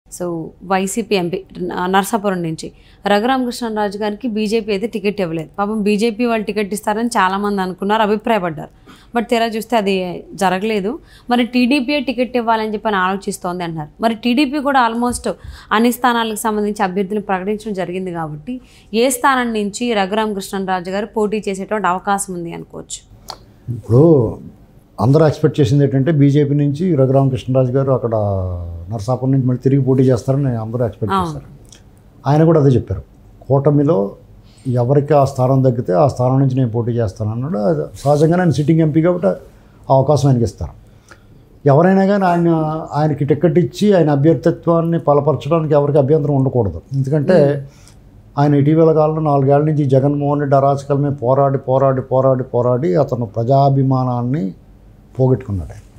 So YCP MP న- నరసాపురం నుంచి రఘురామకృష్ణరాజు గారికి బీజేపీ అయితే టికెట్ ఇవ్వలేదు పాపం బీజేపీ వాళ్ళు టికెట్ ఇస్తారని చాలామంది అనుకున్నారు అభిప్రాయపడ్డారు బట్ తెరా చూస్తే అది జరగలేదు మరి టీడీపీ టికెట్ ఇవ్వాలని చెప్పి అని ఆలోచిస్తోంది అంటున్నారు మరి టీడీపీ కూడా ఆల్మోస్ట్ అన్ని స్థానాలకు సంబంధించి అభ్యర్థులను ప్రకటించడం జరిగింది కాబట్టి ఏ స్థానం నుంచి రఘురామకృష్ణరాజు గారు పోటీ చేసేటువంటి అవకాశం ఉంది అనుకోవచ్చు ఇప్పుడు అందరూ ఎక్స్పెక్ట్ చేసింది ఏంటంటే బీజేపీ నుంచి రఘురామకృష్ణరాజు గారు అక్కడ నరసాపురం నుంచి మళ్ళీ తిరిగి పోటీ చేస్తారని అందరూ ఎక్స్పెక్ట్ చేస్తారు ఆయన కూడా అదే చెప్పారు కూటమిలో ఎవరికి ఆ స్థానం తగ్గితే ఆ స్థానం నుంచి నేను పోటీ చేస్తాను అన్నాడు అది సహజంగానే ఆయన సిట్టింగ్ ఎంపీ కాబట్టి ఆ అవకాశం ఆయనకి ఇస్తారు ఎవరైనా కానీ ఆయన ఆయనకి టికెట్ ఇచ్చి ఆయన అభ్యర్థిత్వాన్ని బలపరచడానికి ఎవరికి అభ్యంతరం ఉండకూడదు ఎందుకంటే ఆయన ఇటీవల కాలంలో నాలుగేళ్ల నుంచి జగన్మోహన్ రెడ్డి అరాచకాల మీద పోరాడి పోరాడి పోరాడి పోరాడి అతను ప్రజాభిమానాన్ని పోగొట్టుకున్నాడు ఆయన.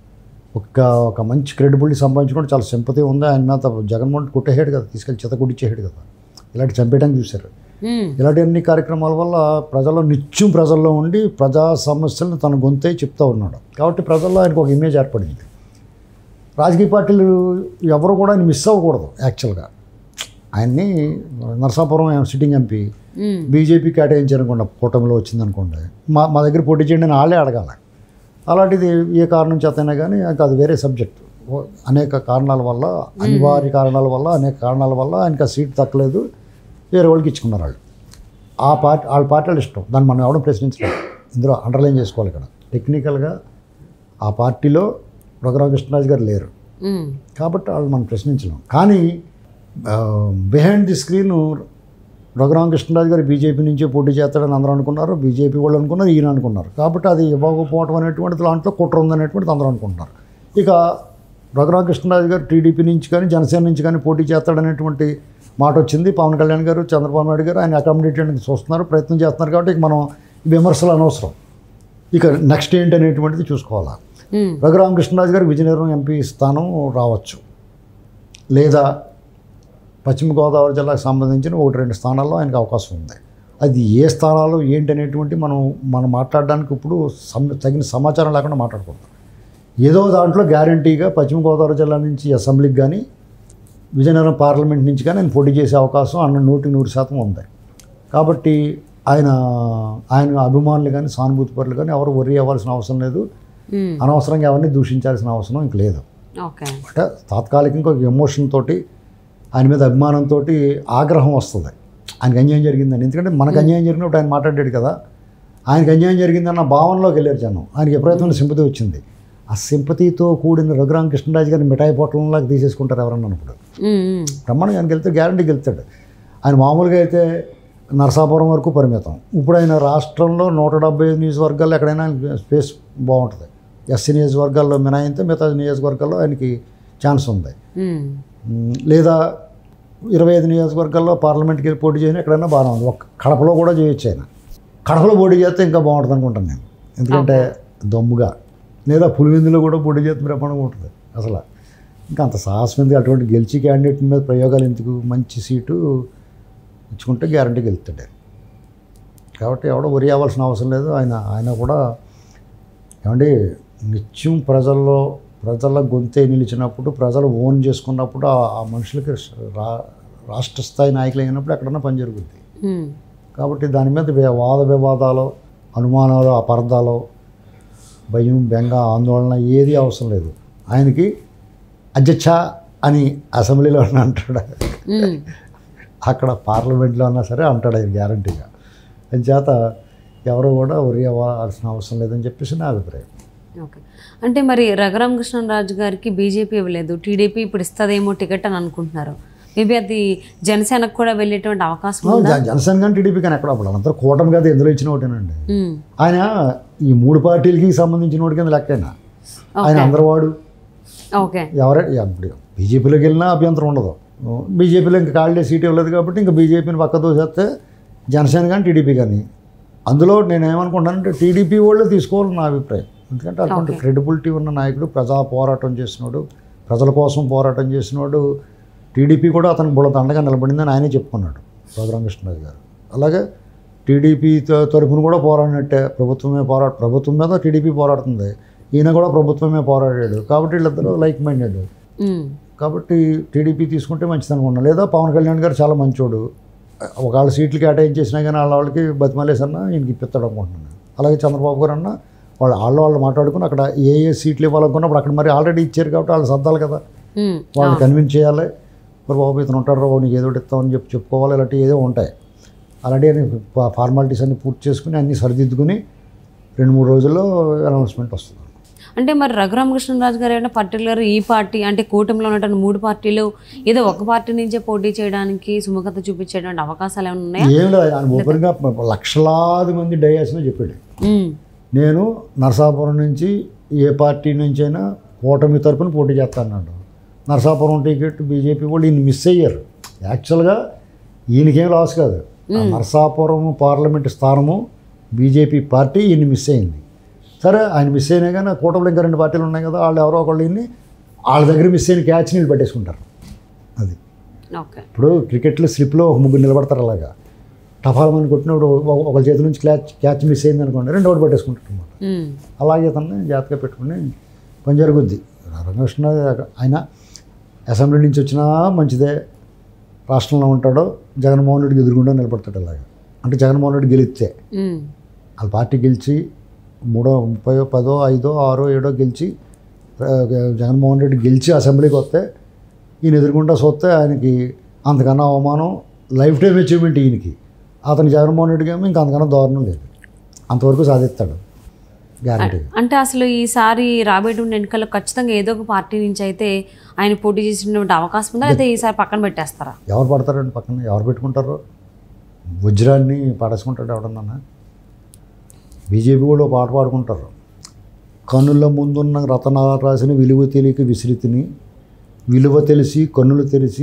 ఒక ఒక మంచి క్రెడిబిలిటీ సంపాదించుకుంటే చాలా సింపతి ఉంది ఆయన మీద జగన్మోహన్ రెడ్డి కొట్టేసాడు కదా తీసుకెళ్ళి చెత్త కుట్టించేసాడు కదా ఇలాంటి చంపేయడానికి చూశారు మ్మ్. ఇలాంటి అన్ని కార్యక్రమాల వల్ల ప్రజల్లో నిత్యం ప్రజల్లో ఉండి ప్రజా సమస్యలను తన గొంతే చెప్తూ ఉన్నాడు కాబట్టి ప్రజల్లో ఆయనకు ఒక ఇమేజ్ ఏర్పడింది రాజకీయ పార్టీలు ఎవరు కూడా ఆయన మిస్ అవ్వకూడదు యాక్చువల్గా ఆయన్ని నరసాపురం సిట్టింగ్ ఎంపీ మ్మ్. బీజేపీ కేటాయించారనుకోండి కూటమిలో వచ్చిందనుకోండి మా మా దగ్గర పోటీ చేయండి అని వాళ్ళే అడగాలి అలాంటిది ఏ కారణం చేతైనా కానీ ఇంకా అది వేరే సబ్జెక్ట్ అనేక కారణాల వల్ల అనివార్య కారణాల వల్ల అనేక కారణాల వల్ల ఆయనకి ఆ సీట్ దక్కలేదు వేరే వాళ్ళకి ఇచ్చుకున్నారు వాళ్ళు ఆ పార్టీ వాళ్ళ పార్టీలు ఇష్టం దాన్ని మనం ఎవడం ప్రశ్నించలేదు ఇందులో అండర్లైన్ చేసుకోవాలి ఇక్కడ టెక్నికల్గా ఆ పార్టీలో రఘురామకృష్ణరాజు గారు లేరు మ్మ్. కాబట్టి వాళ్ళు మనం ప్రశ్నించలేం కానీ బిహైండ్ ది స్క్రీన్ రఘురామకృష్ణరాజు గారు బీజేపీ నుంచే పోటీ చేస్తాడని అందరూ అనుకున్నారు బీజేపీ వాళ్ళు అనుకున్నారు ఈయన అనుకున్నారు కాబట్టి అది ఇవ్వకపోవడం అనేటువంటిది దాంట్లో కుట్ర ఉందనేటువంటిది అందరూ అనుకుంటున్నారు ఇక రఘురామకృష్ణరాజు గారు టీడీపీ నుంచి కానీ జనసేన నుంచి కానీ పోటీ చేస్తాడనేటువంటి మాట వచ్చింది పవన్ కళ్యాణ్ గారు చంద్రబాబు నాయుడు గారు ఆయన అకామిడేట్ చేయడానికి చూస్తున్నారు ప్రయత్నం చేస్తున్నారు కాబట్టి ఇక మనం ఈ విమర్శలు అనవసరం ఇక నెక్స్ట్ ఏంటి అనేటువంటిది చూసుకోవాలా మ్మ్. రఘురామకృష్ణరాజు గారికి విజయనగరం ఎంపీ స్థానం రావచ్చు లేదా పశ్చిమ గోదావరి జిల్లాకు సంబంధించిన ఒకటి రెండు స్థానాల్లో ఆయనకు అవకాశం ఉంది అది ఏ స్థానాలు ఏంటి అనేటువంటి మనం మనం మాట్లాడడానికి ఇప్పుడు సమ తగిన సమాచారం లేకుండా మాట్లాడకూడదు ఏదో దాంట్లో గ్యారంటీగా పశ్చిమ గోదావరి జిల్లా నుంచి అసెంబ్లీకి కానీ విజయనగరం పార్లమెంట్ నుంచి కానీ ఆయన పోటీ చేసే అవకాశం అన్న నూటికి నూరు శాతం ఉంది కాబట్టి ఆయన ఆయన అభిమానులు కానీ సానుభూతి పరులు కానీ ఎవరు వరి అవ్వాల్సిన అవసరం లేదు మ్మ్. అనవసరంగా ఎవరిని దూషించాల్సిన అవసరం ఇంక లేదు ఓకే అంటే తాత్కాలికంగా ఒక ఎమోషన్ తోటి ఆయన మీద అభిమానంతో ఆగ్రహం వస్తుంది ఆయనకి అన్యాయం జరిగిందని ఎందుకంటే మనకు అన్యాయం జరిగినప్పుడు ఆయన మాట్లాడాడు కదా ఆయనకి అన్యాయం జరిగిందన్న భావనలోకి వెళ్ళారు జనం ఆయనకి ఎప్పుడైతే సింపతి వచ్చింది ఆ సింపతితో కూడిన రఘురామ కృష్ణరాజు గారిని మిఠాయి పొట్టంలాగా తీసేసుకుంటారు ఎవరన్నా ఇప్పుడు మ్మ్. మ్మ్. బ్రహ్మాండం ఆయనకి వెళ్తే గ్యారంటీ గెలుతాడు ఆయన మామూలుగా అయితే నరసాపురం వరకు పరిమితం ఇప్పుడు ఆయన రాష్ట్రంలో నూట డెబ్బై ఐదు నియోజకవర్గాల్లో ఎక్కడైనా ఆయనకి స్పేస్ బాగుంటుంది ఎస్సీ నియోజకవర్గాల్లో మినహాయితే మిగతా నియోజకవర్గాల్లో ఆయనకి ఛాన్స్ ఉంది మ్మ్. మ్, లేదా ఇరవై ఐదు నియోజకవర్గాల్లో పార్లమెంట్కి వెళ్ళి పోటీ చేయని ఎక్కడైనా బాగానే ఉంది ఒక కడపలో కూడా చేయొచ్చు ఆయన కడపలో పోటీ చేస్తే ఇంకా బాగుంటుంది అనుకుంటాను నేను ఎందుకంటే దమ్ముగా లేదా పులివెందులో కూడా పోటీ చేస్తే బ్రహ్మాండంగా ఉంటుంది అసలు ఇంకా అంత సాహసం ఎందుకు అటువంటి గెలిచి క్యాండిడేట్ మీద ప్రయోగాలు ఎందుకు మంచి సీటు ఇచ్చుకుంటే గ్యారంటీ గెలుస్తాడు ఆయన. కాబట్టి ఎవడో వరి అవ్వాల్సిన అవసరం లేదు ఆయన ఆయన కూడా ఏమండి నిత్యం ప్రజల్లో ప్రజల గొంతే నిలిచినప్పుడు ప్రజలు ఓన్ చేసుకున్నప్పుడు ఆ- ఆ మనుషులకి రా రాష్ట్ర స్థాయి నాయకులు అయినప్పుడు ఎక్కడన్నా పని జరుగుద్ది మ్మ్. కాబట్టి దాని మీద వే- వాద వివాదాలు అనుమానాలు అపార్థాలు భయం బెంగ ఆందోళన ఏది అవసరం లేదు ఆయనకి అధ్యక్ష అని అసెంబ్లీలో అన్నా అంటాడు మ్మ్. అక్కడ పార్లమెంట్లో అన్నా సరే అంటాడు ఆయన గ్యారంటీగా చేత ఎవరు కూడా వరి అవ్వాల్సిన అవసరం లేదని చెప్పేసి నా అభిప్రాయం ఓకే అంటే మరి రఘురామకృష్ణరాజు గారికి బీజేపీ ఇవ్వలేదు టీడీపీ ఇప్పుడు ఇస్తుందేమో టికెట్ అని అనుకుంటున్నారు మేబీ అది జనసేనకు కూడా వెళ్ళేటువంటి అవకాశం ఉందా జన- జనసేన కానీ టీడీపీ కానీ ఎక్కడ అప్పుడు అంతా కూటమి కదా ఎందులో ఇచ్చిన ఒకటేనండి మ్మ్. ఆయన ఈ మూడు పార్టీలకి సంబంధించిన వాడి కింద లెక్కైనా ఆయన అందరివాడు ఓకే ఎవరే ఇప్పుడు బీజేపీలోకి వెళ్ళినా అభ్యంతరం ఉండదు బీజేపీలో ఇంకా ఖాళీ సీట్ ఇవ్వలేదు కాబట్టి ఇంకా బీజేపీని పక్క తోసేస్తే జనసేన కానీ టీడీపీ కానీ అందులో నేను ఏమనుకుంటానంటే టీడీపీ వాళ్ళు తీసుకోవాలని నా అభిప్రాయం ఎందుకంటే అటువంటి క్రెడిబిలిటీ ఉన్న నాయకుడు ప్రజా పోరాటం చేసినాడు ప్రజల కోసం పోరాటం చేసినాడు టీడీపీ కూడా అతనికి బుడ దండగా నిలబడిందని ఆయనే చెప్పుకున్నాడు రఘురామకృష్ణరాజు గారు అలాగే టీడీపీ త- తరపున కూడా పోరాడినట్టే ప్రభుత్వమే పోరాట ప్రభుత్వం మీద టీడీపీ పోరాడుతుంది ఈయన కూడా ప్రభుత్వమే పోరాడాడు కాబట్టి వీళ్ళిద్దరూ లైక్ మైండెడ్ మ్మ్. కాబట్టి టీడీపీ తీసుకుంటే మంచిది అనుకున్నాను లేదా పవన్ కళ్యాణ్ గారు చాలా మంచోడు ఒకవేళ సీట్లు కేటాయించేసినా కానీ వాళ్ళ వాళ్ళకి బతిమలేసన్నా ఈయనకి ఇప్పిస్తాడు అనుకుంటున్నాను అలాగే చంద్రబాబు గారు అన్న వాళ్ళు వాళ్ళ వాళ్ళు మాట్లాడుకుని అక్కడ ఏ ఏ సీట్లు ఇవ్వాలనుకున్నప్పుడు అక్కడ మరి ఆల్రెడీ ఇచ్చారు కాబట్టి వాళ్ళు సర్దాలి కదా ఉమ్, వాళ్ళని కన్విన్స్ చేయాలి మరి బాబు ఇతను ఉంటాడు రావు నీకు ఏదో ఒకటి ఇస్తామని చెప్పి చెప్పుకోవాలి ఇలాంటివి ఏదో ఉంటాయి అలాంటి అన్ని ఫా- ఫార్మాలిటీస్ అన్ని పూర్తి చేసుకుని అన్ని సరిదిద్దుకుని రెండు మూడు రోజుల్లో అనౌన్స్మెంట్ వస్తుంది అంటే మరి రఘురామకృష్ణరాజు గారు ఏమైనా పర్టికులర్ ఈ పార్టీ అంటే కూటమిలో ఉన్నటువంటి మూడు పార్టీలు ఏదో ఒక పార్టీ నుంచే పోటీ చేయడానికి సుముఖత చూపించేటువంటి అవకాశాలు ఏమైనా ఉన్నాయా ఏం లేదు ఆయన ఓపెన్గా లక్షలాది మంది డయాస్లో చెప్పాడు ఉమ్, నేను నరసాపురం నుంచి ఏ పార్టీ నుంచి అయినా కూటమి తరపున పోటీ చేస్తాను నరసాపురం టికెట్ బీజేపీ వాళ్ళు ఈయన మిస్ అయ్యారు యాక్చువల్గా ఈయనకేం లాస్ కాదు ఆ నరసాపురం పార్లమెంట్ స్థానము బీజేపీ పార్టీ ఈయన మిస్ అయింది సరే ఆయన మిస్ అయినా కానీ కూటమిలో ఇంకా రెండు పార్టీలు ఉన్నాయి కదా వాళ్ళు ఎవరో ఒకళ్ళు ఈయన్ని వాళ్ళ దగ్గర మిస్ అయిన క్యాచ్ నీళ్ళు పట్టేసుకుంటారు అది ఓకే ఇప్పుడు క్రికెట్లో స్లిప్లో ఒక ముగ్గురు నిలబడతారు అలాగా టఫాలమని కొట్టినప్పుడు ఒక- ఒకళ్ళ చేతి నుంచి క్యాచ్ క్యాచ్ మిస్ అయింది అనుకోండి రెండు ఒకటి పట్టేసుకుంటారు అన్నమాట ఉమ్, అలాగే తనని జాగ్రత్తగా పెట్టుకుని పని జరుగుద్ది రంగకృష్ణ ఆయన అసెంబ్లీ నుంచి వచ్చినా మంచిదే రాష్ట్రంలో ఉంటాడో జగన్మోహన్ రెడ్డికి ఎదురుగుండా నిలబడతాడు అలాగా అంటే జగన్మోహన్ రెడ్డి గెలిస్తే ఉమ్, వాళ్ళ పార్టీ గెలిచి మూడో ముప్పై పదో ఐదో ఆరో ఏడో గెలిచి ఆ, జగన్మోహన్ రెడ్డి గెలిచి అసెంబ్లీకి వస్తే ఈయన ఎదురుగుండా చూస్తే ఆయనకి అంతకన్నా అవమానం లైఫ్ టైం అచీవ్మెంట్ ఈయనకి అతను జగన్మోహన్ రెడ్డికి ఏమో ఇంకా అంతకన్నా దారుణం లేదు అంతవరకు సాధిస్తాడు గ్యారంటీ అంటే అసలు ఈసారి రాబోయేటువంటి ఎన్నికల్లో ఖచ్చితంగా ఏదో ఒక పార్టీ నుంచి అయితే ఆయన పోటీ చేసినటువంటి అవకాశం ఉందా అయితే ఈసారి పక్కన పెట్టేస్తారా ఎవరు పడతారండి పక్కన ఎవరు పెట్టుకుంటారు వజ్రాన్ని పడేసుకుంటాడు ఎవడన్నా బీజేపీ కూడా ఒక పాట పాడుకుంటారు కన్నుల ముందున్న రతనాలు రాసిన విలువ తెలియక విసిరితిని విలువ తెలిసి కన్నులు తెరిచి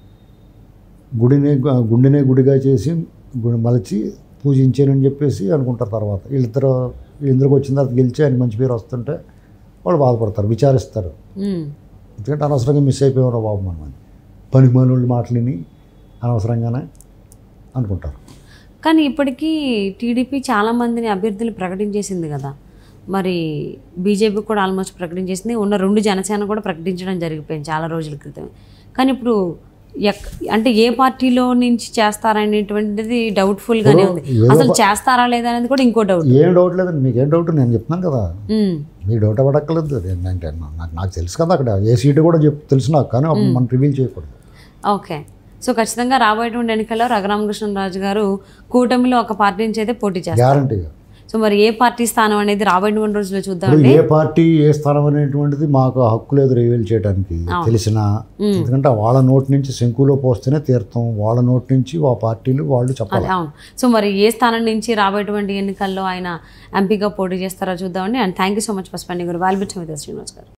గుడినే గుండెనే గుడిగా చేసి గుడి మలచి పూజించానని చెప్పేసి అనుకుంటారు తర్వాత వీళ్ళిద్దరు వీళ్ళిద్దరికి వచ్చిన తర్వాత గెలిచి ఆయన మంచి పేరు వస్తుంటే వాళ్ళు బాధపడతారు విచారిస్తారు ఉమ్, ఎందుకంటే అనవసరంగా మిస్ అయిపోయారు బాబు మనం అని పని మనోళ్ళు మాటలని అనవసరంగానే అనుకుంటారు కానీ ఇప్పటికీ టీడీపీ చాలా మందిని అభ్యర్థులు ప్రకటించేసింది కదా మరి బీజేపీ కూడా ఆల్మోస్ట్ ప్రకటించేసింది ఉన్న రెండు జనసేన కూడా ప్రకటించడం జరిగిపోయింది చాలా రోజుల క్రితం కానీ ఇప్పుడు ఎక్ అంటే ఏ పార్టీలో నుంచి చేస్తారనేటువంటిది డౌట్ఫుల్గానే ఉంది ఏదో అసలు చేస్తారా లేదా అనేది కూడా ఇంకో డౌట్ ఏం డౌట్ లేదండి మీకు ఏం డౌట్ నేను చెప్తున్నాను కదా ఉమ్, మీకు డౌట్ అవ్వడక్కర్లేదు నేను- అంటే నాకు నాకు తెలుసు కదా అక్కడ ఏ సీటు కూడా చెప్ తెలుసు నాకు కానీ అప్పుడు మనం రివీల్ చేయకూడదు ఓకే సో ఖచ్చితంగా రాబోయేటువంటి ఎన్నికల్లో రఘురామకృష్ణరాజు గారు కూటమిలో ఒక పార్టీ నుంచి అయితే పోటీ చేస్తారు గ్యారంటీగా సో మరి ఏ పార్టీ స్థానం అనేది రాబోయేటువంటి రోజుల్లో చూద్దాం ఇప్పుడు ఏ పార్టీ ఏ స్థానం అనేటువంటిది మాకు హక్కు లేదు రివీల్ చేయడానికి తెలిసిన ఎందుకంటే వాళ్ళ నోటి నుంచి శంకులో పోస్తేనే తీర్థం వాళ్ళ నోటి నుంచి ఆ పార్టీలు వాళ్ళు చెప్పాలి అదే అవును సో మరి ఏ స్థానం నుంచి రాబోయేటువంటి ఎన్నికల్లో ఆయన ఎంపీగా పోటీ చేస్తారో చూద్దామండి and thank you so much for spending valuable with Srinivas గారు